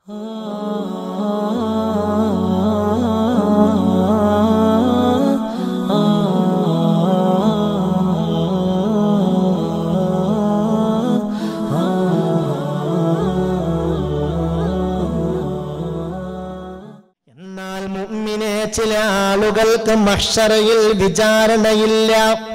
എന്നാൽ മുഅ്മിനെ ചില ആളുകൾക്ക് മഹ്ശറയിൽ വിചാരണയില്ല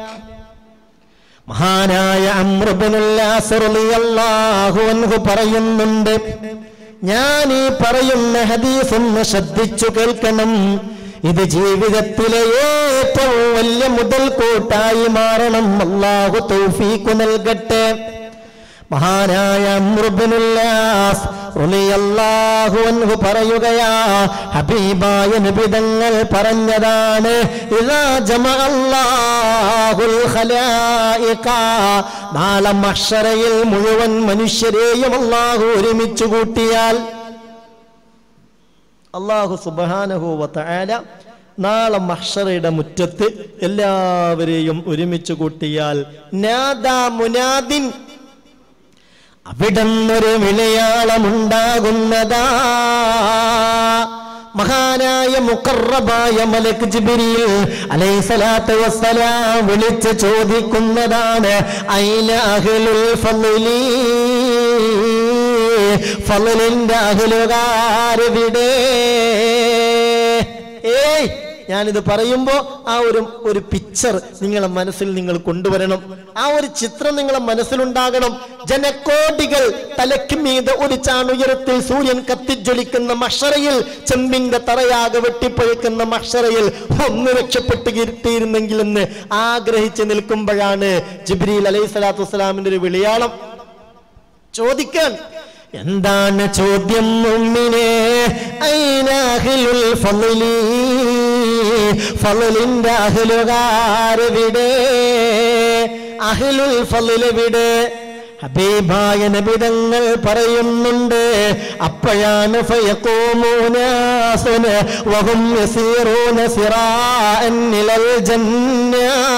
മഹാനായ അമ്രുബിനുല്ലാഹു പറയുന്നുണ്ട് ഞാൻ ഈ പറയുന്ന ഹദീസ് ഒന്ന് ശ്രദ്ധിച്ചു കേൾക്കണം ഇത് ജീവിതത്തിലെ ഏറ്റവും വലിയ മുതൽക്കൂട്ടായി മാറണം അള്ളാഹു തൗഫീഖു നൽകട്ടെ മഹാനായ അമ്രുബിനുല്ലാസ് റളിയല്ലാഹു അൻഹു പറയുകയാ ഹബീബായ നിബിതങ്ങൾ പറഞ്ഞതാണ് ഇദാ ജമഅല്ലാഹുൽ ഖലായിക നാളെ മഹ്ശറയിൽ മുഴുവൻ മനുഷ്യരെയും അല്ലാഹു ഒരുമിച്ച് കൂട്ടിയാൽ അള്ളാഹു സുബ്ഹാനഹു വതആല നാളെ മഹ്ശറയുടെ മുറ്റത്ത് എല്ലാവരെയും ഒരുമിച്ച് കൂട്ടിയാൽ നാദാ മുനാദിൻ അവിടുന്നൊരു വിളയാളമുണ്ടാകുന്നതാ മഹാനായ മുക്കറബായ മലക് ജിബിരിൽ അലൈസലാത്ത് വസ്സലാം വിളിച്ച് ചോദിക്കുന്നതാണ് ഐന അഹ്ലുൽ ഫളലി ഫളലിന്റെ അഹ്ലുകാരെവിടെ ഏയ് ഞാനിത് പറയുമ്പോൾ ആ ഒരു ഒരു പിക്ചർ നിങ്ങളെ മനസ്സിൽ നിങ്ങൾ കൊണ്ടുവരണം ആ ഒരു ചിത്രം നിങ്ങളെ മനസ്സിലുണ്ടാകണം ജനക്കോടികൾ തലയ്ക്ക് മീതെ ഒരു ചാണുയരത്തിൽ സൂര്യൻ കത്തിജ്വലിക്കുന്ന മഷറയിൽ ചെമ്പിന്റെ തറയാകെ വെട്ടിപ്പഴുക്കുന്ന മഷറയിൽ ഒന്ന് രക്ഷപ്പെട്ട് കിട്ടിയിരുന്നെങ്കിൽ എന്ന് ആഗ്രഹിച്ച് നിൽക്കുമ്പോഴാണ് ജിബ്രീൽ അലൈഹി സ്വലാത്തു വസ്സലാമിന്റെ ഒരു വിളിയാളം ചോദിക്കാൻ എന്താണ് ചോദ്യം മുമ്മിനെ ഐനാഹിലുൽ ഫളലി ഫളലിന്റെ അഹ്ലുകാരെവിടെ അഹ്ലുൽ ഫളലെവിടെ ഹബീബായ നബിതങ്ങൾ പറയുന്നുണ്ട് അപ്പോഴാണ് ഫയഖൂമൂനാസുന വഹും യസീറൂന സിറാഅൻ ഇലൽ ജന്ന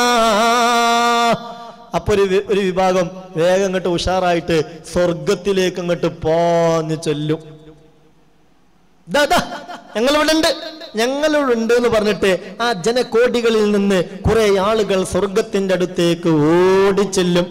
അപ്പൊ ഒരു വി- ഒരു വിഭാഗം വേഗം അങ്ങോട്ട് ഉഷാറായിട്ട് സ്വർഗത്തിലേക്ക് അങ്ങോട്ട് പോന്ന് ചൊല്ലും ദാ, ദാ, ഞങ്ങളിവിടെ ഉണ്ട് ഞങ്ങളിവിടെ ഉണ്ട് എന്ന് പറഞ്ഞിട്ട് ആ ജനകോടികളിൽ നിന്ന് കുറെ ആളുകൾ സ്വർഗത്തിന്റെ അടുത്തേക്ക് ഓടിച്ചെല്ലും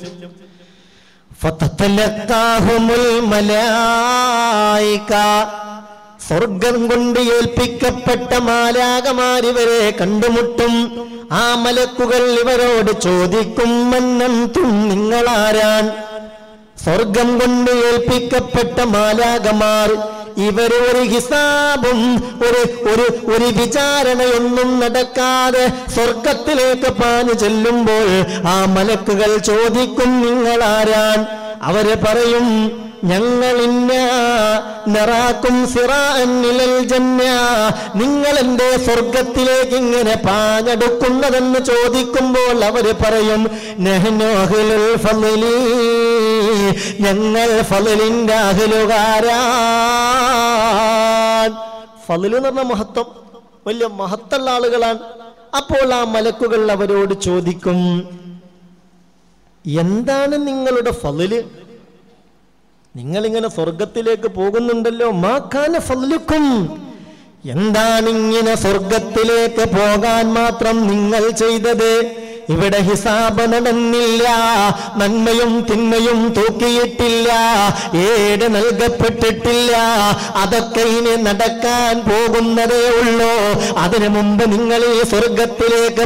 ഫതതലക്കാഹുമുൽ മലായിക സ്വർഗം കൊണ്ട് ഏൽപ്പിക്കപ്പെട്ട മാലാകമാരിവരെ കണ്ടുമുട്ടും ആ മലക്കുകൾ ഇവരോട് ചോദിക്കും മന്നന്തും നിങ്ങളാരാൻ സ്വർഗം കൊണ്ട് ഏൽപ്പിക്കപ്പെട്ട മാലാകമാർ ഇവര് ഒരു ഹിസാബും ഒരു ഒരു ഒരു വിചാരണയൊന്നും നടക്കാതെ സ്വർഗത്തിലേക്ക് പാഞ്ഞു ചെല്ലുമ്പോൾ ആ മലക്കുകൾ ചോദിക്കും നിങ്ങളാരാൻ അവര് പറയും ഞങ്ങൾ ഇന്ന നിറാക്കും സിറാനിലൽ ജന്ന നിങ്ങൾ എന്റെ സ്വർഗത്തിലേക്ക് ഇങ്ങനെ പാഞ്ഞെടുക്കുന്നതെന്ന് ചോദിക്കുമ്പോൾ അവര് പറയും നെഹ്നു അഹ്ലുൽ ഫളലി ഞങ്ങൾ ഫലിന്റെ അഹലുകാരാൻ ഫലിൽ എന്ന് പറഞ്ഞ മഹത്വം വലിയ മഹത്തുള്ള ആളുകളാണ് അപ്പോൾ ആ മലക്കുകൾ അവരോട് ചോദിക്കും എന്താണ് നിങ്ങളുടെ ഫലില് നിങ്ങളിങ്ങനെ സ്വർഗത്തിലേക്ക് പോകുന്നുണ്ടല്ലോ മാക്കാന ഫല്ലുക്കും എന്താണ് ഇങ്ങനെ സ്വർഗത്തിലേക്ക് പോകാൻ മാത്രം നിങ്ങൾ ചെയ്തത് ഇവിടെ ഹിസാബ് നടന്നില്ല നന്മയും തിന്മയും തൂക്കിയിട്ടില്ല ഏട് നൽകപ്പെട്ടിട്ടില്ല അതൊക്കെ ഇനി നടക്കാൻ പോകുന്നതേ ഉള്ളൂ അതിനു മുമ്പ് നിങ്ങൾ ഈ സ്വർഗത്തിലേക്ക്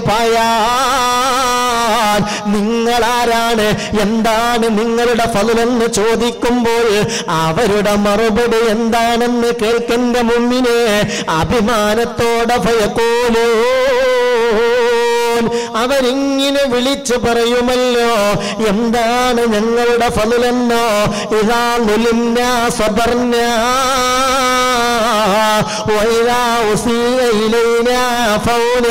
പായാൻ നിങ്ങളാരാണ് എന്താണ് നിങ്ങളുടെ ഫലമെന്ന് ചോദിക്കുമ്പോൾ അവരുടെ മറുപടി എന്താണെന്ന് കേൾക്കുന്ന മുമ്പിനെ അഭിമാനത്തോടെ ഭയക്കോലോ അവരിങ്ങനെ വിളിച്ചു പറയുമല്ലോ എന്താണ് ഞങ്ങളുടെ ഫലുലെന്നോ ഇതാ നുലിന്ന സ്വബർന്ന വൈരാ ഉസീയ ഇലൈന ഫൗന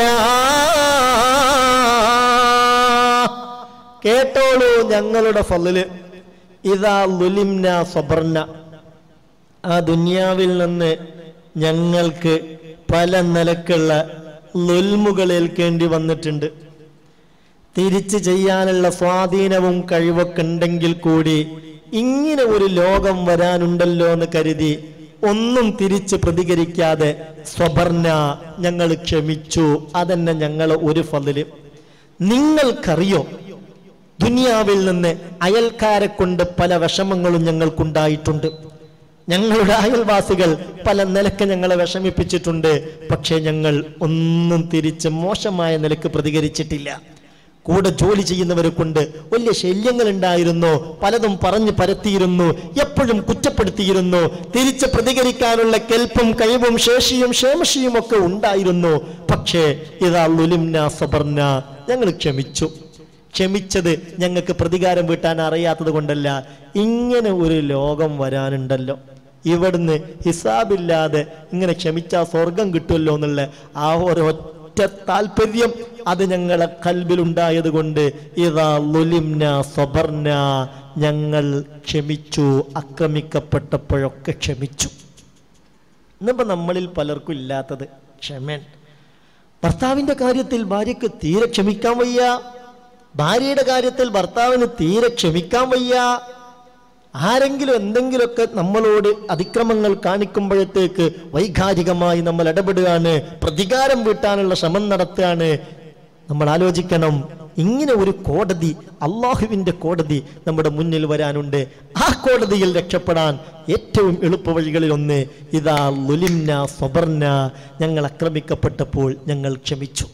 കേട്ടോളൂ ഞങ്ങളുടെ ഫലില് ഇതാ ലുലിംന സ്വബർന ആ ദുനിയാവിൽ നിന്ന് ഞങ്ങൾക്ക് പല നിലക്കുള്ള ലുൽമുകൾ ഏൽക്കേണ്ടി വന്നിട്ടുണ്ട് തിരിച്ചു ചെയ്യാനുള്ള സ്വാധീനവും കഴിവൊക്കെ ഉണ്ടെങ്കിൽ കൂടി ഇങ്ങനെ ഒരു ലോകം വരാനുണ്ടല്ലോ എന്ന് കരുതി ഒന്നും തിരിച്ച് പ്രതികരിക്കാതെ സ്വബർന ഞങ്ങൾ ക്ഷമിച്ചു അതന്നെ ഞങ്ങൾ ഒരു ഫതില് നിങ്ങൾക്കറിയോ ദുനിയാവിൽ നിന്ന് അയൽക്കാരെ കൊണ്ട് പല വിഷമങ്ങളും ഞങ്ങൾക്കുണ്ടായിട്ടുണ്ട് ഞങ്ങളുടെ അയൽവാസികൾ പല നിലക്ക് ഞങ്ങളെ വിഷമിപ്പിച്ചിട്ടുണ്ട് പക്ഷേ ഞങ്ങൾ ഒന്നും തിരിച്ച് മോശമായ നിലക്ക് പ്രതികരിച്ചിട്ടില്ല കൂടെ ജോലി ചെയ്യുന്നവരെ കൊണ്ട് വലിയ ശല്യങ്ങൾ ഉണ്ടായിരുന്നു പലതും പറഞ്ഞു പരത്തിയിരുന്നു എപ്പോഴും കുറ്റപ്പെടുത്തിയിരുന്നു തിരിച്ച് പ്രതികരിക്കാനുള്ള കെൽപ്പും കഴിവും ശേഷിയും ക്ഷേമശിയും ഒക്കെ ഉണ്ടായിരുന്നു പക്ഷേ ഇതാ ലുലിംന സബർന ഞങ്ങൾ ക്ഷമിച്ചു ക്ഷമിച്ചത് ഞങ്ങൾക്ക് പ്രതികാരം വീട്ടാൻ അറിയാത്തത് കൊണ്ടല്ല ഇങ്ങനെ ഒരു ലോകം വരാനുണ്ടല്ലോ ഇവിടുന്ന് ഹിസാബില്ലാതെ ഇങ്ങനെ ക്ഷമിച്ചാൽ സ്വർഗം കിട്ടുമല്ലോ എന്നുള്ള ആ ഒരു ഒറ്റ താല്പര്യം അത് ഞങ്ങളെ കൽബിലുണ്ടായത് കൊണ്ട് ഇതാ ലുലിംന സ്വബർന ഞങ്ങൾ ക്ഷമിച്ചു ആക്രമിക്കപ്പെട്ടപ്പോഴൊക്കെ ക്ഷമിച്ചു ഇന്നിപ്പോ നമ്മളിൽ പലർക്കും ഇല്ലാത്തത് ക്ഷമൻ ഭർത്താവിന്റെ കാര്യത്തിൽ ഭാര്യയ്ക്ക് തീരെ ക്ഷമിക്കാൻ വയ്യ ഭാര്യയുടെ കാര്യത്തിൽ ഭർത്താവിന് തീരെ ക്ഷമിക്കാൻ വയ്യ ആരെങ്കിലും എന്തെങ്കിലുമൊക്കെ നമ്മളോട് അതിക്രമങ്ങൾ കാണിക്കുമ്പോഴത്തേക്ക് വൈകാരികമായി നമ്മൾ ഇടപെടുകയാണ് പ്രതികാരം വീട്ടാനുള്ള ശ്രമം നടത്തുകയാണ് നമ്മൾ ആലോചിക്കണം ഇങ്ങനെ ഒരു കോടതി അള്ളാഹുവിന്റെ കോടതി നമ്മുടെ മുന്നിൽ വരാനുണ്ട് ആ കോടതിയിൽ രക്ഷപ്പെടാൻ ഏറ്റവും എളുപ്പ വഴികളിൽ ഒന്ന് ഇതാ ലുലിംന സ്വബർന ഞങ്ങൾ ആക്രമിക്കപ്പെട്ടപ്പോൾ ഞങ്ങൾ ക്ഷമിച്ചു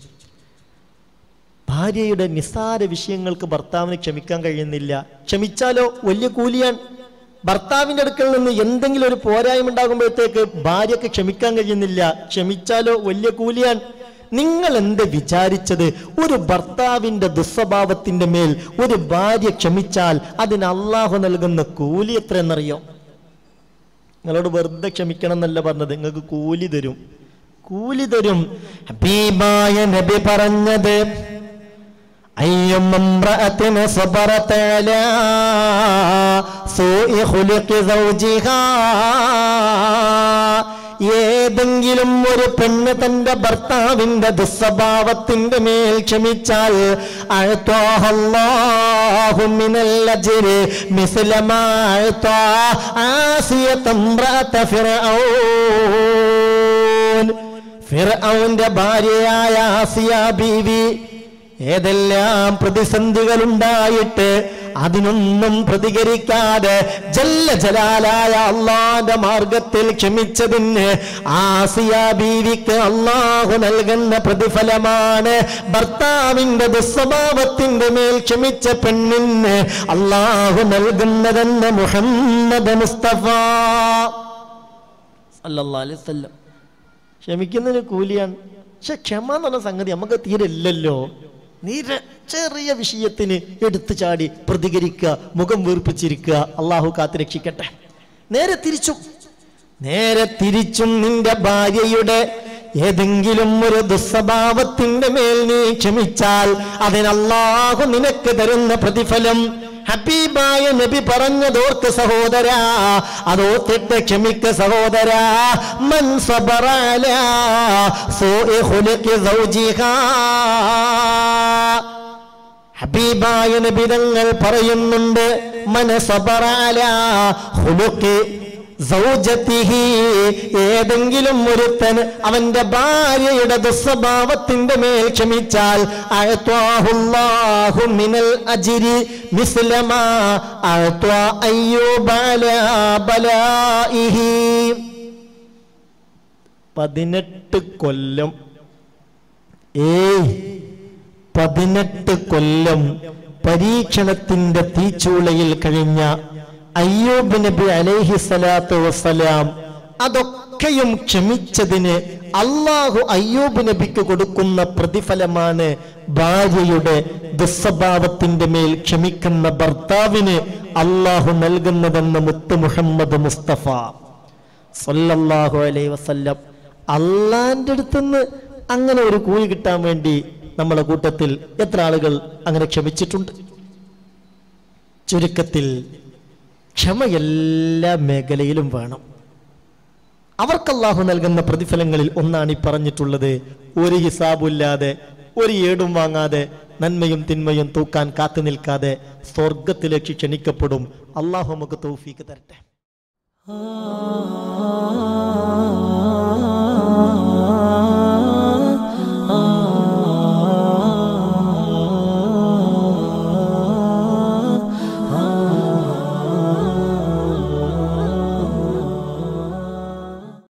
ഭാര്യയുടെ നിസ്സാര വിഷയങ്ങൾക്ക് ഭർത്താവിന് ക്ഷമിക്കാൻ കഴിയുന്നില്ല ക്ഷമിച്ചാലോ വലിയ കൂലിയാൻ ഭർത്താവിന്റെ അടുക്കൽ നിന്ന് എന്തെങ്കിലും ഒരു പോരായ്മ ഉണ്ടാകുമ്പോഴത്തേക്ക് ഭാര്യക്ക് ക്ഷമിക്കാൻ കഴിയുന്നില്ല ക്ഷമിച്ചാലോ വലിയ കൂലിയാൻ നിങ്ങൾ എന്ത് വിചാരിച്ചത് ഒരു ഭർത്താവിന്റെ ദുസ്വഭാവത്തിന്റെ മേൽ ഒരു ഭാര്യ ക്ഷമിച്ചാൽ അതിന് അള്ളാഹു നൽകുന്ന കൂലി എത്രയെന്നറിയോ നിങ്ങളോട് വെറുതെ ക്ഷമിക്കണം എന്നല്ല പറഞ്ഞത് നിങ്ങൾക്ക് കൂലി തരും കൂലി തരും ഹബീബായ നബി പറഞ്ഞത് أيما امرأة صبرت على سوء خلق زوجها ഏതെങ്കിലും ഒരു പെണ്ണ് തന്റെ ഭർത്താവിന്റെ ദുസ്വഭാവത്തിന്റെ മേൽ ക്ഷമിച്ചാൽ അഴ്ത്വാഹ അല്ലാഹു മിനൽ അജ്രി മിസ്ല മാ അഴ്ത്വാ ആസിയത ഇംറഅത ഫിർഔൻ ഫിർഔന്റെ ഭാര്യയായ ആസിയ ബീവി ഏതെല്ലാം പ്രതിസന്ധികൾ ഉണ്ടായിട്ട് അതിനൊന്നും പ്രതികരിക്കാതെ ജല്ല ജലാലായ അള്ളാന്റെ മാർഗത്തിൽ ക്ഷമിച്ചതിന് ആസിയ ബീവിക്ക് അള്ളാഹു നൽകുന്ന പ്രതിഫലമാണ് ഭർത്താവിന്റെ ദുസ്വഭാവത്തിന്റെ മേൽ ക്ഷമിച്ച പെണ്ണിന് അള്ളാഹു നൽകുന്നതെന്ന് മുഹമ്മദ് മുസ്തഫ സല്ലല്ലാഹു അലൈഹി വസല്ലം ക്ഷമിക്കുന്നതിന് കൂലിയാണ് പക്ഷെ ക്ഷമ എന്ന് പറഞ്ഞ സംഗതി നമുക്ക് തീരെ ഇല്ലല്ലോ നീര ചെറിയ വിഷയത്തിന് എടുത്തു ചാടി പ്രതികരിക്കുക മുഖം വീർപ്പിച്ചിരിക്കുക അള്ളാഹു കാത്ത് രക്ഷിക്കട്ടെ നേരെ തിരിച്ചും നേരെ തിരിച്ചും നിന്റെ ഭാര്യയുടെ ഏതെങ്കിലും ഒരു ദുസ്വഭാവത്തിന്റെ മേൽ നീ ക്ഷമിച്ചാൽ അതിന് അള്ളാഹു നിനക്ക് തരുന്ന പ്രതിഫലം ഹബീബായ നബി പറഞ്ഞതോർക്ക് സഹോദരാ അതോർത്തിട്ട് ക്ഷമിക്ക സഹോദരാ മൻ സബറാല സൂഇ ഖുലുഖി സൗജിഹാ ഹബീബായ നബി തങ്ങൾ പറയുന്നുണ്ട് മന സബറാല ഖുലുഖി സൗജത്തിഹി ഏതെങ്കിലും ഒരുത്തൻ അവന്റെ ഭാര്യയുടെ ദുസ്വഭാവത്തിന്റെ മേൽ ക്ഷമിച്ചാൽ അഅത്വാഹുല്ലാഹു മിനൽ അജ്രി മിസ്ലമാ അഅത്വാ അയ്യൂബ അലാ ബലാഇഹി പതിനെട്ട് കൊല്ലം ഏയ് പതിനെട്ട് കൊല്ലം പരീക്ഷണത്തിന്റെ തീച്ചൂളയിൽ കഴിഞ്ഞ അയ്യൂബ് നബി അലൈഹി സ്വലാത്തു വസ്സലാം അതൊക്കെയും ക്ഷമിച്ചതിന് അള്ളാഹു അയ്യൂബ് നബിക്ക് കൊടുക്കുന്ന പ്രതിഫലമാണ് ഭാര്യയുടെ ദുസ്വഭാവത്തിന്റെ മേൽ ക്ഷമിക്കുന്ന ഭർത്താവിന് അള്ളാഹു നൽകുന്നതെന്ന് മുത്ത് മുഹമ്മദ് മുസ്തഫ സല്ലല്ലാഹു അലൈഹി വസല്ലം അള്ളാന്റെ അടുത്തുനിന്ന് അങ്ങനെ ഒരു കൂലി കിട്ടാൻ വേണ്ടി നമ്മളെ കൂട്ടത്തിൽ എത്ര ആളുകൾ അങ്ങനെ ക്ഷമിച്ചിട്ടുണ്ട് ചുരുക്കത്തിൽ ക്ഷമ എല്ലാ മേഖലയിലും വേണം അവർക്ക് അള്ളാഹു നൽകുന്ന പ്രതിഫലങ്ങളിൽ ഒന്നാണ് ഈ പറഞ്ഞിട്ടുള്ളത് ഒരു ഹിസാബുമില്ലാതെ ഒരു ഏടും വാങ്ങാതെ നന്മയും തിന്മയും തൂക്കാൻ കാത്തു നിൽക്കാതെ സ്വർഗത്തിലേക്ക് ക്ഷണിക്കപ്പെടും അള്ളാഹു നമുക്ക് തൗഫീക്ക് തരട്ടെ ah